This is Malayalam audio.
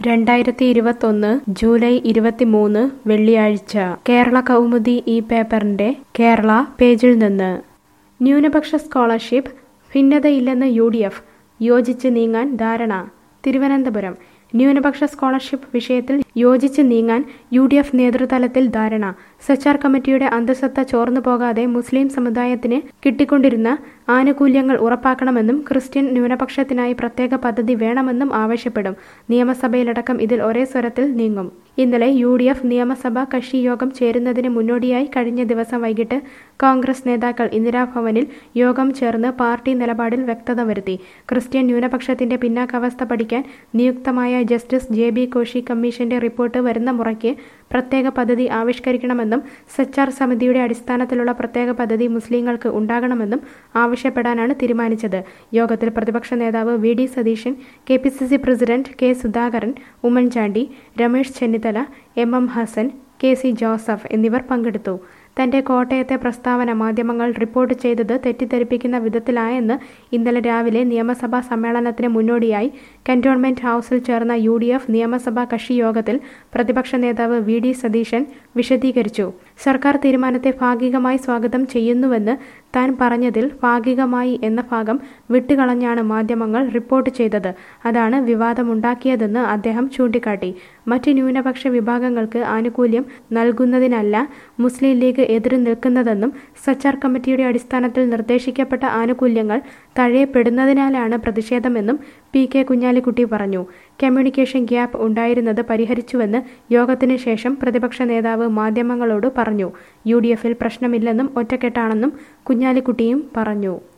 രണ്ടായിരത്തി ഇരുപത്തൊന്ന് ജൂലൈ ഇരുപത്തിമൂന്ന് വെള്ളിയാഴ്ച കേരള കൗമുദി ഈ പേപ്പറിന്റെ കേരള പേജിൽ നിന്ന് ന്യൂനപക്ഷ സ്കോളർഷിപ്പ് ഭിന്നതയില്ലെന്ന് യു ഡി എഫ് യോജിച്ച് നീങ്ങാൻ ധാരണ തിരുവനന്തപുരം ന്യൂനപക്ഷ സ്കോളർഷിപ്പ് വിഷയത്തിൽ യോജിച്ച് നീങ്ങാൻ യു ഡി എഫ് നേതൃതലത്തിൽ ധാരണ സച്ചാർ കമ്മിറ്റിയുടെ അന്തസത്ത ചോർന്നു പോകാതെ മുസ്ലിം സമുദായത്തിന് കിട്ടിക്കൊണ്ടിരുന്ന ആനുകൂല്യങ്ങൾ ഉറപ്പാക്കണമെന്നും ക്രിസ്ത്യൻ ന്യൂനപക്ഷത്തിനായി പ്രത്യേക പദ്ധതി വേണമെന്നും ആവശ്യപ്പെടും നിയമസഭയിലടക്കം ഇതിൽ ഒരേ സ്വരത്തിൽ നീങ്ങും ഇന്നലെ യു ഡി എഫ് നിയമസഭാ കക്ഷി യോഗം ചേരുന്നതിന് മുന്നോടിയായി കഴിഞ്ഞ ദിവസം വൈകിട്ട് കോൺഗ്രസ് നേതാക്കൾ ഇന്ദിരാഭവനിൽ യോഗം ചേർന്ന് പാർട്ടി നിലപാടിൽ വ്യക്തത വരുത്തി ക്രിസ്ത്യൻ ന്യൂനപക്ഷത്തിന്റെ പിന്നാക്കാവസ്ഥ പഠിക്കാൻ നിയുക്തമായ ജസ്റ്റിസ് ജെ ബി കോശി കമ്മീഷന്റെ റിപ്പോർട്ട് വരുന്ന മുറയ്ക്ക് പ്രത്യേക പദ്ധതി ആവിഷ്കരിക്കണമെന്നും സച്ചാർ സമിതിയുടെ അടിസ്ഥാനത്തിലുള്ള പ്രത്യേക പദ്ധതി മുസ്ലിങ്ങൾക്ക് ഉണ്ടാകണമെന്നും ആവശ്യപ്പെടാനാണ് തീരുമാനിച്ചത് യോഗത്തിൽ പ്രതിപക്ഷ നേതാവ് V D Satheesan K P C C president K Sudhakaran Oommen Chandy Ramesh Chennithala M M Hassan K C Joseph എന്നിവർ പങ്കെടുത്തു തന്റെ കോട്ടയത്തെ പ്രസ്താവന മാധ്യമങ്ങൾ റിപ്പോർട്ട് ചെയ്തത് തെറ്റിദ്ധരിപ്പിക്കുന്ന വിധത്തിലായെന്ന് ഇന്നലെ രാവിലെ നിയമസഭാ സമ്മേളനത്തിന് മുന്നോടിയായി കന്റോൺമെന്റ് ഹൌസിൽ ചേർന്ന യു ഡി എഫ് നിയമസഭാ കക്ഷി യോഗത്തിൽ പ്രതിപക്ഷ നേതാവ് വി ഡി സതീശൻ വിശദീകരിച്ചു സർക്കാർ തീരുമാനത്തെ ഭാഗികമായി സ്വാഗതം ചെയ്യുന്നുവെന്ന് താൻ പറഞ്ഞതിൽ ഭാഗികമായി എന്ന ഭാഗം വിട്ടുകളഞ്ഞാണ് മാധ്യമങ്ങൾ റിപ്പോർട്ട് ചെയ്തത് അതാണ് വിവാദമുണ്ടാക്കിയതെന്ന് അദ്ദേഹം ചൂണ്ടിക്കാട്ടി മറ്റ് ന്യൂനപക്ഷ വിഭാഗങ്ങൾക്ക് ആനുകൂല്യം നൽകുന്നതിനല്ല മുസ്ലിം ലീഗ് എതിര് നിൽക്കുന്നതെന്നും സച്ചാർ കമ്മിറ്റിയുടെ അടിസ്ഥാനത്തിൽ നിർദ്ദേശിക്കപ്പെട്ട ആനുകൂല്യങ്ങൾ തഴയപ്പെടുന്നതിനാലാണ് പ്രതിഷേധമെന്നും പി കെ കുഞ്ഞാലിക്കുട്ടി പറഞ്ഞു കമ്മ്യൂണിക്കേഷൻ ഗ്യാപ്പ് ഉണ്ടായിരുന്നത് പരിഹരിച്ചുവെന്ന് യോഗത്തിന് ശേഷം പ്രതിപക്ഷ നേതാവ് മാധ്യമങ്ങളോട് പറഞ്ഞു യു ഡി എഫിൽ പ്രശ്നമില്ലെന്നും ഒറ്റക്കെട്ടാണെന്നും കുഞ്ഞാലിക്കുട്ടിയും പറഞ്ഞു